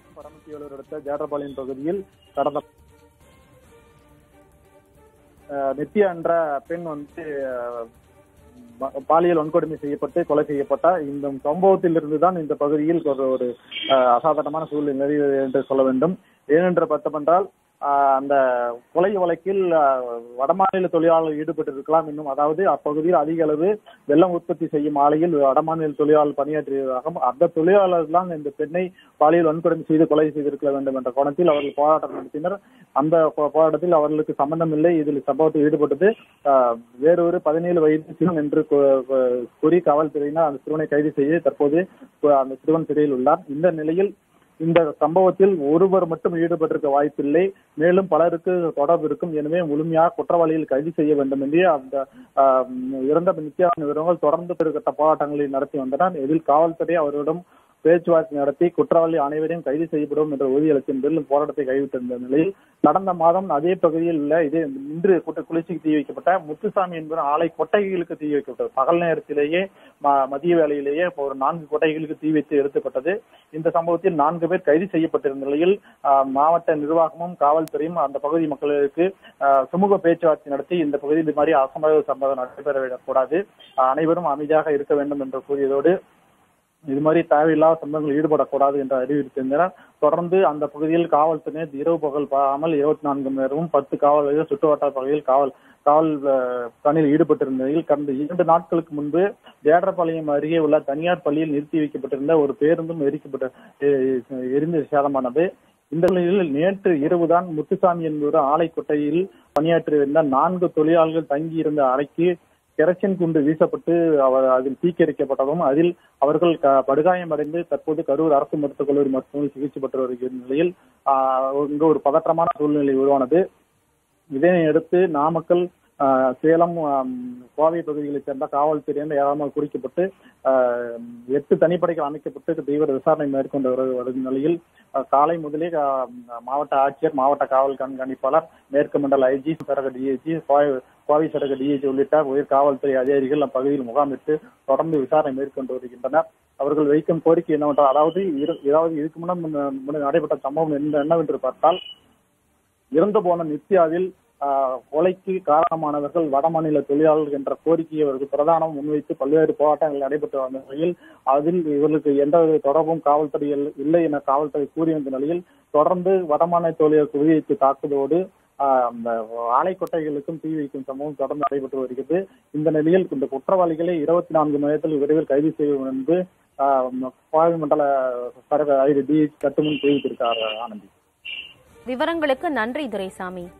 பரமத்தியூர் அடுத்த ஜேடர்பாளையம் பகுதியில் கடந்த அஹ், நித்யா என்ற பெண் வந்து அஹ், ப- பாலியல் வன்கொடுமை செய்யப்பட்டு கொலை செய்யப்பட்டார் இந்த சம்பவத்திலிருந்து தான் இந்த பகுதியில் ஒரு ஒரு அஹ், அசாதாரணமான சூழ்நிலை நிலவியது என்று சொல்ல வேண்டும் ஏனென்று பார்த்தமென்றால் அஹ், அந்த கொலை வழக்கில் அஹ், வடமாநில தொழிலாளர் ஈடுபட்டிருக்கலாம் இன்னும் அதாவது அப்பகுதியில் அதிக அளவு வெள்ளம் உற்பத்தி செய்யும் ஆலையில் வடமாநில தொழிலாளர் பணியாற்றியதாகவும் அந்த தொழிலாளர் தான் இந்த பெண்ணை பாலியல் வன்கொடுமை செய்து கொலை செய்திருக்க வேண்டும் என்ற கோணத்தில் அவர்கள் போராட்டம் நடத்தினர் அந்த போ- போராட்டத்தில் அவர்களுக்கு சம்பந்தம் இல்லை இதில் சம்பவத்தில் ஈடுபட்டது ஆஹ், வேறொரு பதினேழு வயது சிறுவன் என்று கூ- கூ- கூறி காவல்துறையினர் அந்த சிறுவனை கைது செய்து தற்போது கு- அந்த சிறுவன் சிறையில் உள்ளார் இந்த நிலையில் இந்த சம்பவத்தில் ஒருவர் மட்டும் ஈடுபட்டிருக்க வாய்ப்பில்லை மேலும் பலருக்கு தொடர்பு இருக்கும் எனவே முழுமையாக குற்றவாளிகள் கைது செய்ய வேண்டும் என்று அந்த ஆஹ், இறந்த நித்யா நிறுவனங்கள் தொடர்ந்து பெருகட்ட போராட்டங்களை நடத்தி வந்தனர் இதில் காவல்துறை அவரிடம் பேச்சுவார்த்தை நடத்தி குற்றவாளி அனைவரையும் கைது செய்யப்படும் என்ற உறுதியளித்தின் பேரில் போராட்டத்தை கைவிட்டிருந்த நிலையில் கடந்த மாதம் அதே பகுதியில் உள்ள இதே இன்று கூட்ட குளிர்ச்சிக்கு தீ வைக்கப்பட்ட முத்துசாமி என்பவர் ஆலை கொட்டைகளுக்கு தீ வைக்கப்பட்டது பகல் நேரத்திலேயே ம- மதிய வேளையிலேயே ஒரு நான்கு கொட்டைகளுக்கு தீ வைத்து எடுக்கப்பட்டது இந்த சம்பவத்தில் நான்கு பேர் கைது செய்யப்பட்டிருந்த நிலையில் ஆஹ், மாவட்ட நிர்வாகமும் காவல்துறையும் அந்த பகுதி மக்களுக்கு ஆஹ், சுமூக பேச்சுவார்த்தை நடத்தி இந்த பகுதியில் இது மாதிரி அசம்பாவித சம்பவம் நடைபெறவிடக்கூடாது ஆஹ், அனைவரும் அமைதியாக இருக்க வேண்டும் என்று கூறியதோடு இது மாதிரி தேவையில்லாத சம்பவங்களில் ஈடுபடக்கூடாது என்று அறிவித்திருந்தனர் தொடர்ந்து அந்த பகுதியில் காவல்துறையினர் இரவு பகல் பாராமல் இருபத்தி நான்கு மணி நேரமும் பத்து காவலர்கள் சுற்றுவட்டார பகுதியில் காவல் காவல் அஹ், பணியில் ஈடுபட்டிருந்த நிலையில் கடந்த இரண்டு நாட்களுக்கு முன்பு தேடரபாளையம் அருகே உள்ள தனியார் பள்ளியில் நிறுத்தி வைக்கப்பட்டிருந்த ஒரு பேருந்தும் எரிக்கப்பட்ட எ- எரிந்து சேதமானது இந்த நிலையில் நேற்று இரவுதான் முத்துசாமி என்பவர் ஆலை கொட்டையில் பணியாற்றியிருந்த நான்கு தொழிலாளர்கள் தங்கியிருந்த அறைக்கு கெரசின் குண்டு வீசப்பட்டு அவர் அதில் தீக்கிரைக்கப்பட்டதும் அதில் அவர்கள் க- படுகாயமடைந்து தற்போது கரூர் அரசு மருத்துவக் கல்லூரி மருத்துவமனையில் சிகிச்சை பெற்று வருகிற நிலையில் ஆஹ், இங்கு ஒரு பதற்றமான சூழ்நிலை உருவானது இதனை அடுத்து நாமக்கல் ஆஹ், சேலம் ஆம், கோவை பகுதிகளைச் சேர்ந்த காவல்துறையினர் ஏராளமாக குறிக்கப்பட்டு ஆஹ், எட்டு தனிப்படைகள் அமைக்கப்பட்டு தீவிர விசாரணை மேற்கொண்டு வரு- வரும் நிலையில் ஆஹ், காலை முதலே ஆஹ், மாவட்ட ஆட்சியர் மாவட்ட காவல் கண்காணிப்பாளர் மேற்கு மண்டல ஐஜி சரக டிஐஜி கோவை சரக டிஐஜி உள்ளிட்ட உயர் காவல்துறை அதிகாரிகள் அப்பகுதியில் முகாமிட்டு தொடர்ந்து விசாரணை மேற்கொண்டு வருகின்றனர் அவர்கள் வைக்கும் கோரிக்கை என்னவென்றால் அதாவது இரு- அதாவது இதுக்கு முன்னம் முன்ன- முன்ன நடைபெற்ற சம்பவம் என்ன என்னவென்று பார்த்தால் இறந்து போன நித்யாவில் ஆஹ், கொலைக்கு காரணமானவர்கள் வடமாநில தொழிலாளர்கள் என்ற கோரிக்கையை அவர்கள் பிரதானம் முன்வைத்து பல்வேறு போராட்டங்கள் நடைபெற்று வந்த நிலையில் அதில் இவர்களுக்கு எந்த தொடர்பும் காவல்துறையில் இல்லை என காவல்துறை கூறி வந்த நிலையில் தொடர்ந்து வடமாநில தொழிலாளர் குறிவைத்து தாக்குவதோடு ஆஹ், அந்த ஆலை கொட்டைகளுக்கும் தீ வைக்கும் சம்பவம் தொடர்ந்து நடைபெற்று வருகிறது இந்த நிலையில் இந்த குற்றவாளிகளை இருபத்தி நான்கு மணி நேரத்தில் விரைவில் கைது செய்யும் என்று ஆஹ், கோவை மண்டல சரக ஐடி டிஎச் கட்டுமுன் தெரிவித்திருக்கார் ஆனந்தி விவரங்களுக்கு நன்றி துரைசாமி